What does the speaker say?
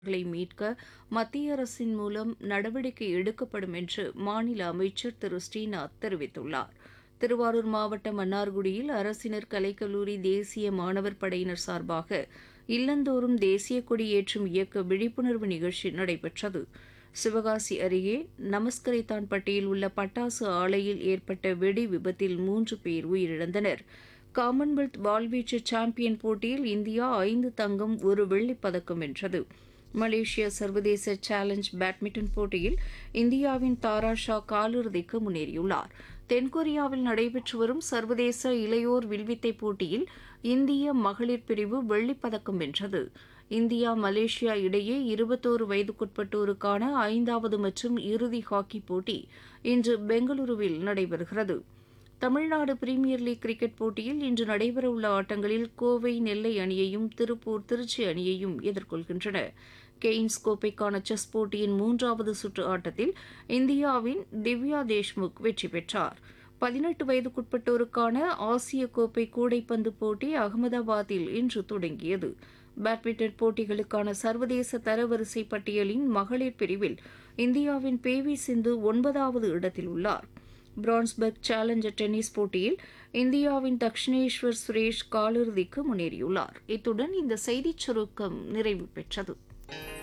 களை மீட்க மத்திய அரசின் மூலம் நடவடிக்கை எடுக்கப்படும் என்று மாநில அமைச்சர் திரு ஸ்ரீநாத் தெரிவித்துள்ளார் திருவாரூர் மாவட்டம் மன்னார்குடியில் அரசினர் கலைக்கல்லூரி தேசிய மாணவர் படையினர் சார்பாக இல்லந்தோறும் தேசிய கொடி ஏற்றும் இயக்க விழிப்புணர்வு நிகழ்ச்சி நடைபெற்றது சிவகாசி அருகே நமஸ்கரைத்தான்பட்டியில் உள்ள பட்டாசு ஆலையில் ஏற்பட்ட வெடி விபத்தில் மூன்று பேர் உயிரிழந்தனர் காமன்வெல்த் வாள்வீச்சு சாம்பியன் போட்டியில் இந்தியா ஐந்து தங்கம் ஒரு வெள்ளிப் பதக்கம் வென்றது மலேசிய சர்வதேச சேலஞ்ச் பேட்மிண்டன் போட்டியில் இந்தியாவின் தாரா ஷா காலிறுதிக்கு முன்னேறியுள்ளார் தென்கொரியாவில் நடைபெற்று வரும் சர்வதேச இளையோர் வில்வித்தை போட்டியில் இந்திய மகளிர் பிரிவு வெள்ளிப் பதக்கம் வென்றது இந்தியா மலேசியா இடையே இருபத்தோரு வயதுக்குட்பட்டோருக்கான ஐந்தாவது மற்றும் இறுதி ஹாக்கி போட்டி இன்று பெங்களூருவில் நடைபெறுகிறது தமிழ்நாடு பிரீமியர் லீக் கிரிக்கெட் போட்டியில் இன்று நடைபெறவுள்ள ஆட்டங்களில் கோவை நெல்லை அணியையும் திருப்பூர் திருச்சி அணியையும் எதிர்கொள்கின்றன கெய்ன்ஸ் கோப்பைக்கான செஸ் போட்டியின் மூன்றாவது சுற்று ஆட்டத்தில் இந்தியாவின் திவ்யா தேஷ்முக் வெற்றி பெற்றார் பதினெட்டு வயதுக்குட்பட்டோருக்கான ஆசிய கோப்பை கூடைப்பந்து போட்டி அகமதாபாத்தில் இன்று தொடங்கியது பேட்மிண்டன் போட்டிகளுக்கான சர்வதேச தரவரிசை பட்டியலின் மகளிர் பிரிவில் இந்தியாவின் பி வி சிந்து ஒன்பதாவது இடத்தில் உள்ளார் பிரான்ஸ்பர்க் சேலஞ்சர் டென்னிஸ் போட்டியில் இந்தியாவின் தக்ஷிணேஸ்வர் சுரேஷ் காலிறுதிக்கு முன்னேறியுள்ளார் இத்துடன் இந்த செய்திச் சுருக்கம் நிறைவு பெற்றது